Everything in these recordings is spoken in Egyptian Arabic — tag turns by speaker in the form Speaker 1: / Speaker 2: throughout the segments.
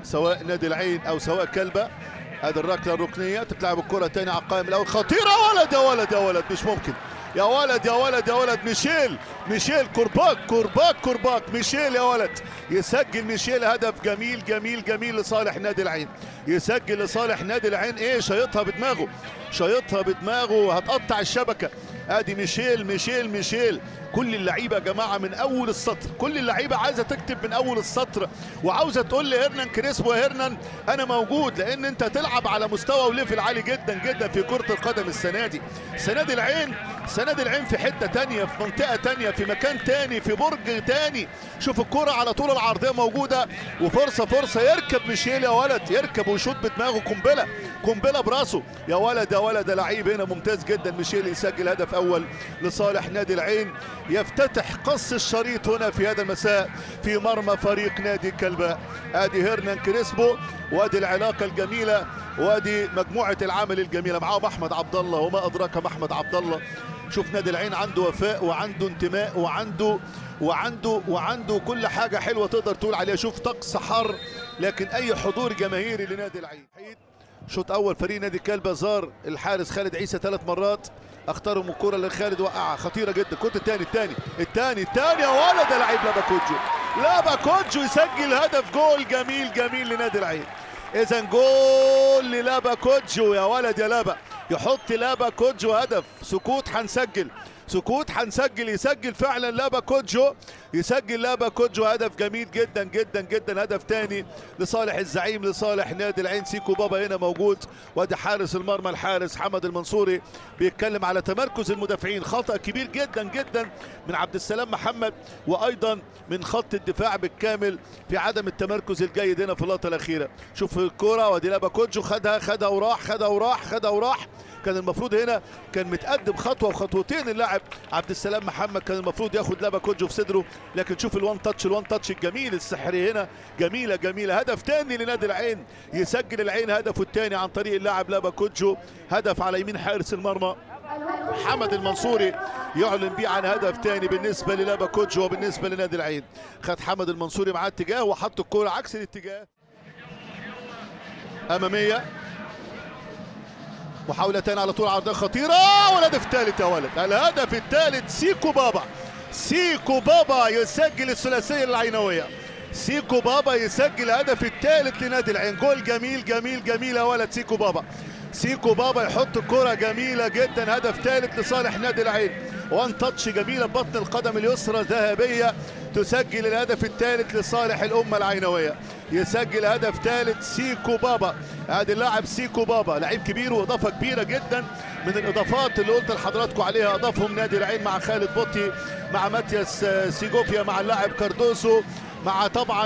Speaker 1: سواء نادي العين او سواء كلبه هذه الركله الركنيه تتلعب الكره تاني على القائم الاول خطيره ولد يا ولد يا ولد مش ممكن يا ولد يا ولد يا ولد ميشيل ميشيل كورباك كورباك كورباك ميشيل يا ولد يسجل ميشيل هدف جميل جميل جميل لصالح نادي العين يسجل لصالح نادي العين ايه شايطها بدماغه شايطها بدماغه هتقطع الشبكه ادي ميشيل ميشيل ميشيل كل اللعيبه يا جماعه من اول السطر كل اللعيبه عايزه تكتب من اول السطر وعاوزه تقول لهرنان كريسبو يا هرنان انا موجود لان انت تلعب على مستوى وليفل عالي جدا جدا في كره القدم السنه دي السنه دي العين السنه دي العين في حته تانية في منطقه تانية في مكان تاني في برج تاني شوف الكره على طول العرضيه موجوده وفرصه فرصه يركب ميشيل يا ولد يركب ويشوط بدماغه قنبله قنبله براسه يا ولد يا ولد يا لعيب هنا ممتاز جدا ميشيل يسجل هدف اول لصالح نادي العين يفتتح قص الشريط هنا في هذا المساء في مرمى فريق نادي كلباء ادي هيرنان كريسبو وادي العلاقه الجميله وادي مجموعه العمل الجميله معاهم احمد عبد الله وما ادراك ما احمد عبد الله شوف نادي العين عنده وفاء وعنده انتماء وعنده وعنده وعنده كل حاجه حلوه تقدر تقول عليها شوف طقس حر لكن اي حضور جماهيري لنادي العين شوط اول فريق نادي كلبة زار الحارس خالد عيسى ثلاث مرات اختارهم الكره اللي خالد وقعها خطيره جدا كنت الثاني الثاني الثاني الثاني يا ولد يا لعيب لابا كوجو لابا كوجو يسجل هدف جول جميل جميل لنادي العين اذا جول للابا كوجو يا ولد يا لابا يحط لابا كوجو هدف سكوت هنسجل سكوت هنسجل يسجل فعلا لابا كوجو يسجل لابا كوجو هدف جميل جدا جدا جدا هدف تاني لصالح الزعيم لصالح نادي العين سيكو بابا هنا موجود وادي حارس المرمى الحارس حمد المنصوري بيتكلم على تمركز المدافعين خطا كبير جدا جدا من عبد السلام محمد وايضا من خط الدفاع بالكامل في عدم التمركز الجيد هنا في اللقطه الاخيره شوف الكره وادي لابا كوجو خدها خدها وراح خدها وراح خدها وراح كان المفروض هنا كان متقدم خطوه وخطوتين اللاعب عبد السلام محمد كان المفروض ياخد لابا كوجو في صدره لكن شوف الوان تاتش الوان تاتش الجميل السحري هنا جميله جميله هدف تاني لنادي العين يسجل العين هدفه الثاني عن طريق اللاعب لابا كوجو هدف على يمين حارس المرمى حمد المنصوري يعلن بيه عن هدف تاني بالنسبه للابا كوجو وبالنسبه لنادي العين خد حمد المنصوري معاه اتجاه وحط الكوره عكس الاتجاه اماميه محاولة تاني على طول عرضية خطيرة والهدف الثالث يا ولد الهدف الثالث سيكو بابا سيكو بابا يسجل الثلاثية العينوية سيكو بابا يسجل الهدف الثالث لنادي العين جول جميل جميل جميل يا ولد سيكو بابا سيكو بابا يحط كرة جميلة جدا هدف ثالث لصالح نادي العين وان تاتش جميلة ببطن القدم اليسرى ذهبية تسجل الهدف الثالث لصالح الأمة العينوية يسجل هدف ثالث سيكو بابا ادي اللاعب سيكو بابا لعيب كبير واضافه كبيره جدا من الاضافات اللي قلت لحضراتكم عليها اضافهم نادي العين مع خالد بوتي مع ماتياس سيجوفيا مع اللاعب كاردوسو مع طبعا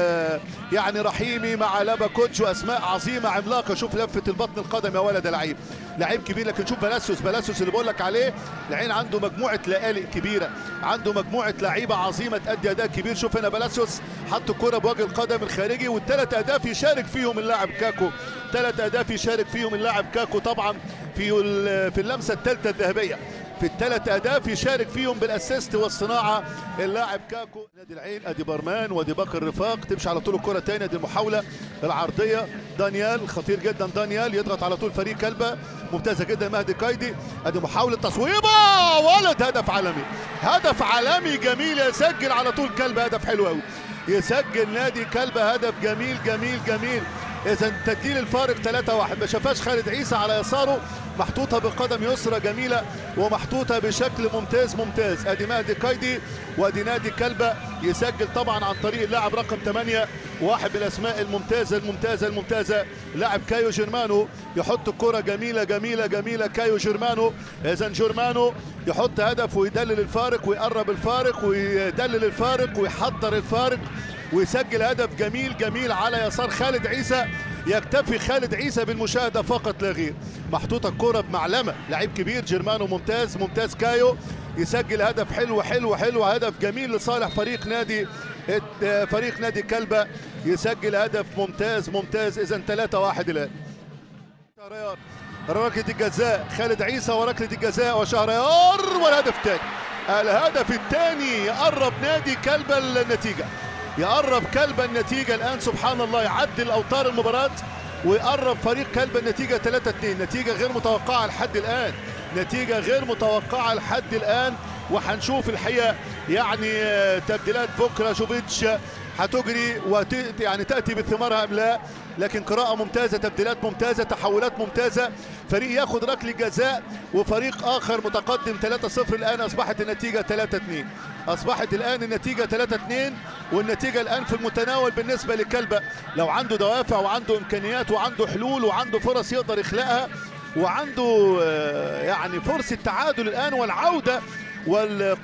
Speaker 1: يعني رحيمي مع لابا كوتش واسماء عظيمه عملاقه شوف لفه البطن القدم يا ولد لعيب لعيب كبير لكن شوف بلاسيوس بلاسيوس اللي بقول لك عليه العين عنده مجموعه لآلئ كبيره عنده مجموعه لعيبه عظيمه تأدي اداء كبير شوف هنا بلاسيوس حط الكره بوجه القدم الخارجي والثلاث اهداف يشارك فيهم اللاعب كاكو ثلاث اهداف يشارك فيهم اللاعب كاكو طبعا في في اللمسه الثالثه الذهبيه في الثلاث اهداف يشارك فيهم بالاسيست والصناعه اللاعب كاكو نادي العين ادي برمان وادي بكر رفاق تمشي على طول الكره تاني ادي المحاوله العرضيه دانيال خطير جدا دانيال يضغط على طول فريق كلبه ممتازه جدا مهدي كايدي ادي محاوله تصويبه ولد هدف عالمي هدف عالمي جميل يسجل على طول كلبه هدف حلو قوي يسجل نادي كلبه هدف جميل جميل جميل اذا تدليل الفارق 3 1 ما شافهاش خالد عيسى على يساره محطوطه بقدم يسرى جميله ومحطوطه بشكل ممتاز ممتاز ادي مهدي كايدي وادي نادي كلبه يسجل طبعا عن طريق اللاعب رقم 8 واحد من الاسماء الممتازه الممتازه الممتازه لاعب كايو جيرمانو يحط الكره جميله جميله جميله كايو جيرمانو اذا جيرمانو يحط هدف ويدلل الفارق ويقرب الفارق ويدلل الفارق ويحضر الفارق ويسجل هدف جميل جميل على يسار خالد عيسى يكتفي خالد عيسى بالمشاهده فقط لا غير محطوطه الكره بمعلمه لعيب كبير جيرمانو ممتاز ممتاز كايو يسجل هدف حلو حلو حلو هدف جميل لصالح فريق نادي فريق نادي كلبه يسجل هدف ممتاز ممتاز اذا 3 1 الان شهريار ركله الجزاء خالد عيسى وركله الجزاء وشهريار والهدف الثاني الهدف الثاني يقرب نادي كلبه النتيجه يقرب كلب النتيجة الآن سبحان الله يعدل أوتار المباراة ويقرب فريق كلب النتيجة 3 2 نتيجة غير متوقعة لحد الآن نتيجة غير متوقعة لحد الآن وهنشوف الحقيقة يعني آه، تبديلات بكرة شوفيتش هتجري وت... يعني تأتي بثمارها أم لا لكن قراءة ممتازة تبديلات ممتازة تحولات ممتازة فريق ياخد ركل جزاء وفريق آخر متقدم 3-0 الآن أصبحت النتيجة 3-2 أصبحت الآن النتيجة 3-2 والنتيجة الآن في المتناول بالنسبة لكلبة لو عنده دوافع وعنده إمكانيات وعنده حلول وعنده فرص يقدر يخلقها وعنده آه، يعني فرصة تعادل الآن والعودة وال